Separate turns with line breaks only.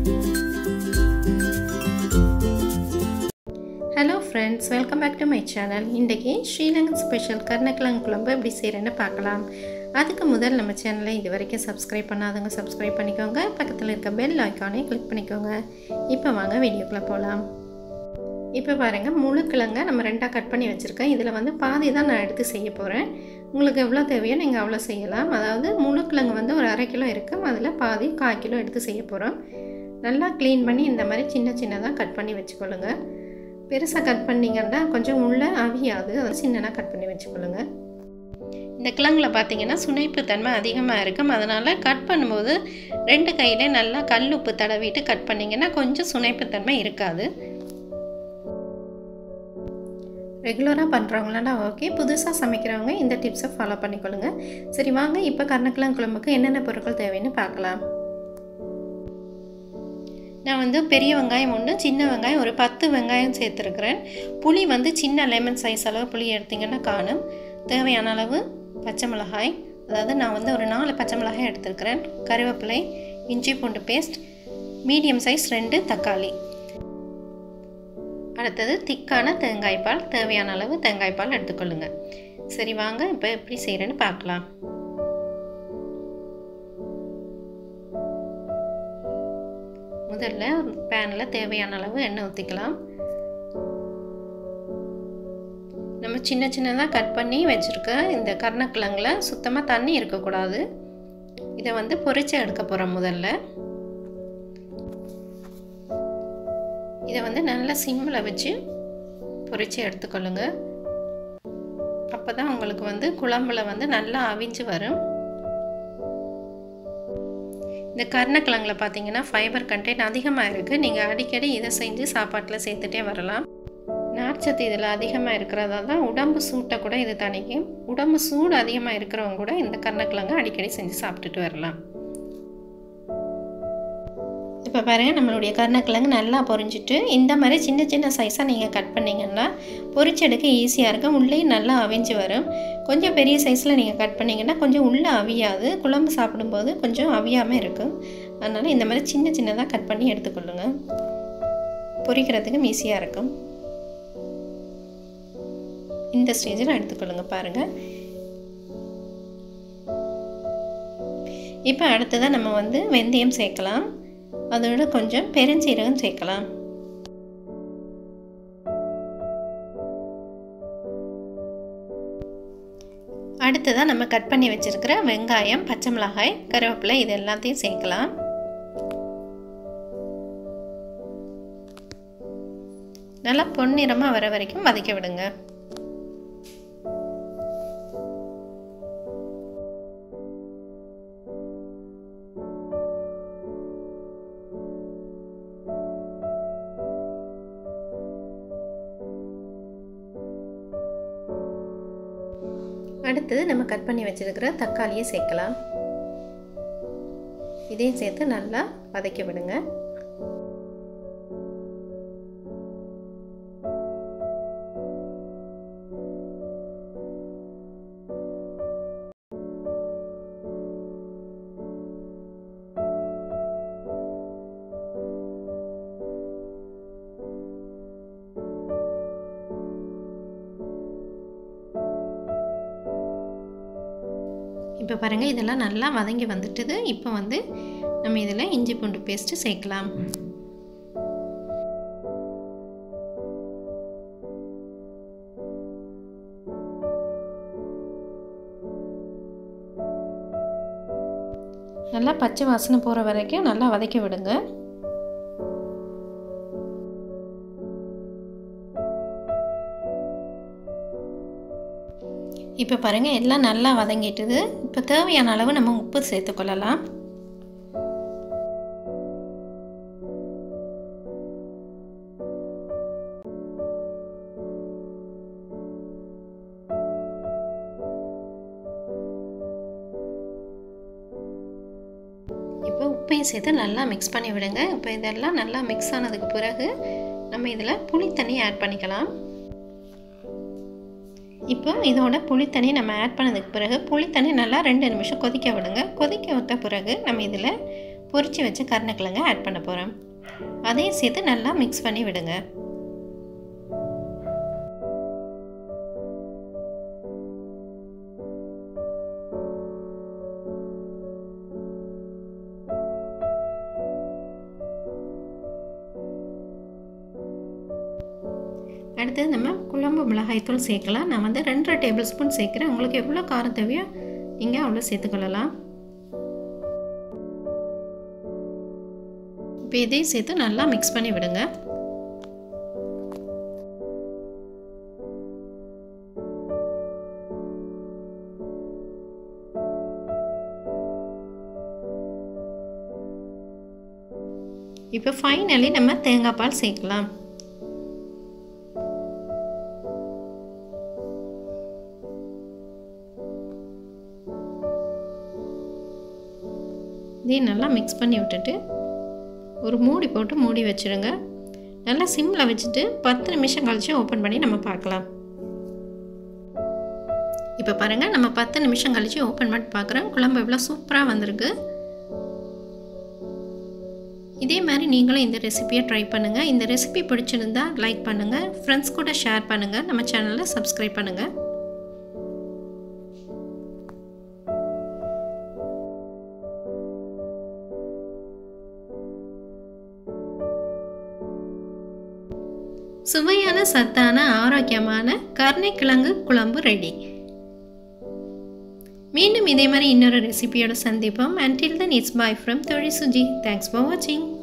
hello friends welcome back to my channel இன்றைக்கி Sri Lankan special கருணக்கிழங்கு குழம்பு எப்படி செய்கிறேன்னு பார்க்கலாம் அதுக்கு முதல் நம்ம சேனலை இது வரைக்கும் சப்ஸ்கிரைப் பண்ணாதவங்க சப்ஸ்கிரைப் பண்ணிக்கோங்க பக்கத்தில் இருக்க பெல் ஐக்கானே கிளிக் பண்ணிக்கோங்க இப்போ வாங்க வீடியோக்குள்ளே போகலாம் இப்போ பாருங்கள் முழு கிழங்கை நம்ம ரெண்டாக கட் பண்ணி வச்சுருக்கேன் இதில் வந்து பாதி தான் நான் எடுத்து செய்ய போகிறேன் உங்களுக்கு எவ்வளோ தேவையோ நீங்கள் அவ்வளோ செய்யலாம் அதாவது முழு கிழங்கு வந்து ஒரு அரை கிலோ இருக்குது அதில் பாதி கால் கிலோ எடுத்து செய்ய போகிறோம் நல்லா க்ளீன் பண்ணி இந்த மாதிரி சின்ன சின்னதாக கட் பண்ணி வச்சுக்கொள்ளுங்க பெருசாக கட் பண்ணிங்கன்னா கொஞ்சம் உள்ளே அவியாது அதை சின்னதாக கட் பண்ணி வச்சுக்கொள்ளுங்க இந்த கிழங்குல பார்த்தீங்கன்னா சுனைப்பு தன்மை அதிகமாக இருக்கும் அதனால் கட் பண்ணும்போது ரெண்டு கையிலே நல்லா கல் உப்பு தடவிட்டு கட் பண்ணிங்கன்னா கொஞ்சம் சுனைப்பு தன்மை இருக்காது ரெகுலராக பண்ணுறவங்களாண்டா ஓகே புதுசாக சமைக்கிறவங்க இந்த டிப்ஸை ஃபாலோ பண்ணிக்கொள்ளுங்க சரி வாங்க இப்போ கருணக்கிழங்கு குழம்புக்கு என்னென்ன பொருட்கள் தேவைன்னு பார்க்கலாம் நான் வந்து பெரிய வெங்காயம் ஒன்று சின்ன வெங்காயம் ஒரு பத்து வெங்காயம் சேர்த்துருக்குறேன் புளி வந்து சின்ன லெமன் சைஸ் அளவு புளி எடுத்திங்கன்னா காணும் தேவையான அளவு பச்சை மிளகாய் அதாவது நான் வந்து ஒரு நாலு பச்சை மிளகாய் எடுத்துருக்கிறேன் கருவேப்பிலை இஞ்சி பூண்டு பேஸ்ட் மீடியம் சைஸ் ரெண்டு தக்காளி அடுத்தது திக்கான தேங்காய் பால் தேவையான அளவு தேங்காய் பால் எடுத்துக்கொள்ளுங்க சரி வாங்க இப்போ எப்படி செய்கிறேன்னு பார்க்கலாம் முதல்ல பேனில் தேவையான அளவு எண்ணெய் ஊற்றிக்கலாம் நம்ம சின்ன சின்னதாக கட் பண்ணி வச்சுருக்க இந்த கருணக்கிழங்குல சுத்தமாக தண்ணி இருக்கக்கூடாது இதை வந்து பொரிச்சு எடுக்க போகிறோம் முதல்ல இதை வந்து நல்லா சிம்மில் வச்சு பொரித்து எடுத்துக்கொள்ளுங்க அப்போ தான் உங்களுக்கு வந்து குழம்புல வந்து நல்லா அவிஞ்சு வரும் இந்த கருணக்கிழங்குல பார்த்தீங்கன்னா ஃபைபர் கண்டென்ட் அதிகமாக இருக்குது நீங்கள் அடிக்கடி இதை செஞ்சு சாப்பாட்டில் சேர்த்துட்டே வரலாம் நார்ச்சத்து இதில் அதிகமாக இருக்கிறதா தான் உடம்பு சூட்டை கூட இது தணிக்கும் உடம்பு சூடு அதிகமாக இருக்கிறவங்க கூட இந்த கருணக்கிழங்கு அடிக்கடி செஞ்சு சாப்பிட்டுட்டு வரலாம் இப்போ பாருங்கள் நம்மளுடைய கருணக்கிழங்கு நல்லா பொரிஞ்சிட்டு இந்த மாதிரி சின்ன சின்ன சைஸாக நீங்கள் கட் பண்ணிங்கன்னா பொரிச்செடுக்க ஈஸியாக இருக்கும் உள்ளேயும் நல்லா அவிஞ்சு வரும் கொஞ்சம் பெரிய சைஸில் நீங்கள் கட் பண்ணிங்கன்னா கொஞ்சம் உள்ளே அவியாது குழம்பு சாப்பிடும்போது கொஞ்சம் அவியாமல் இருக்கும் அதனால் இந்த மாதிரி சின்ன சின்னதாக கட் பண்ணி எடுத்துக்கொள்ளுங்க பொரிக்கிறதுக்கும் ஈஸியாக இருக்கும் இந்த ஸ்டேஜில் எடுத்துக்கொள்ளுங்க பாருங்கள் இப்போ அடுத்ததாக நம்ம வந்து வெந்தயம் சேர்க்கலாம் அதோட கொஞ்சம் பெருஞ்சீரகம் சேர்க்கலாம் அடுத்ததாக நம்ம கட் பண்ணி வச்சுருக்கிற வெங்காயம் பச்சை மிளகாய் கருவேப்பிலை இது எல்லாத்தையும் சேர்க்கலாம் நல்லா பொன்னிறமாக வர வரைக்கும் வதக்கி விடுங்க அடுத்தது நம்ம கட் பண்ணி வச்சுருக்கிற தக்காளியை சேர்க்கலாம் இதையும் சேர்த்து நல்லா வதக்கி விடுங்க இப்போ பாருங்கள் இதெல்லாம் நல்லா வதங்கி வந்துட்டுது இப்போ வந்து நம்ம இதில் இஞ்சி பூண்டு பேஸ்ட்டு சேர்க்கலாம் நல்லா பச்சை வாசனை போகிற வரைக்கும் நல்லா வதக்கி விடுங்க இப்போ பாருங்கள் எல்லாம் நல்லா வதங்கிட்டுது இப்போ தேவையான அளவு நம்ம உப்பு சேர்த்துக்கொள்ளலாம் இப்போ உப்பையும் சேர்த்து நல்லா மிக்ஸ் பண்ணி விடுங்க இப்போ இதெல்லாம் நல்லா மிக்ஸ் ஆனதுக்கு பிறகு நம்ம இதில் புளி தண்ணி ஆட் பண்ணிக்கலாம் இப்போ இதோட புளித்தண்ணி நம்ம ஆட் பண்ணதுக்கு பிறகு புளித்தண்ணி நல்லா ரெண்டு நிமிஷம் கொதிக்க விடுங்க கொதிக்க விட்ட பிறகு நம்ம இதில் பொரித்து வச்ச கருணக்கிழங்க ஆட் பண்ண போகிறேன் அதையும் சேர்த்து நல்லா மிக்ஸ் பண்ணி விடுங்க அடுத்தது நம்ம குழம்பு மிளகாய்த்தூள் சேர்க்கலாம் நான் வந்து ரெண்டரை டேபிள் ஸ்பூன் சேர்க்குறேன் உங்களுக்கு எவ்வளோ காரம் தேவையோ நீங்கள் அவ்வளோ சேர்த்துக்கொள்ளலாம் இப்போ இதையும் சேர்த்து நல்லா மிக்ஸ் பண்ணி விடுங்க இப்போ ஃபைனலி நம்ம தேங்காய் பால் சேர்க்கலாம் இதையும் நல்லா மிக்ஸ் பண்ணி விட்டுட்டு ஒரு மூடி போட்டு மூடி வச்சுருங்க நல்லா சிம்மில் வச்சுட்டு பத்து நிமிஷம் கழித்து ஓப்பன் பண்ணி நம்ம பார்க்கலாம் இப்போ பாருங்கள் நம்ம பத்து நிமிஷம் கழித்து ஓப்பன் பண்ணி பார்க்குறோம் குழம்பு எவ்வளோ சூப்பராக வந்திருக்கு இதே மாதிரி நீங்களும் இந்த ரெசிபியை ட்ரை பண்ணுங்கள் இந்த ரெசிபி பிடிச்சிருந்தா லைக் பண்ணுங்கள் ஃப்ரெண்ட்ஸ் கூட ஷேர் பண்ணுங்கள் நம்ம சேனலில் சப்ஸ்கிரைப் பண்ணுங்கள் சுவையான சத்தான ஆரோக்கியமான கருணைக்கிழங்கு குழம்பு ரெடி மீண்டும் இதே மாதிரி இன்னொரு ரெசிபியோட சந்திப்போம் until then it's bye from தொழில் சுஜி தேங்க்ஸ் ஃபார் வாட்சிங்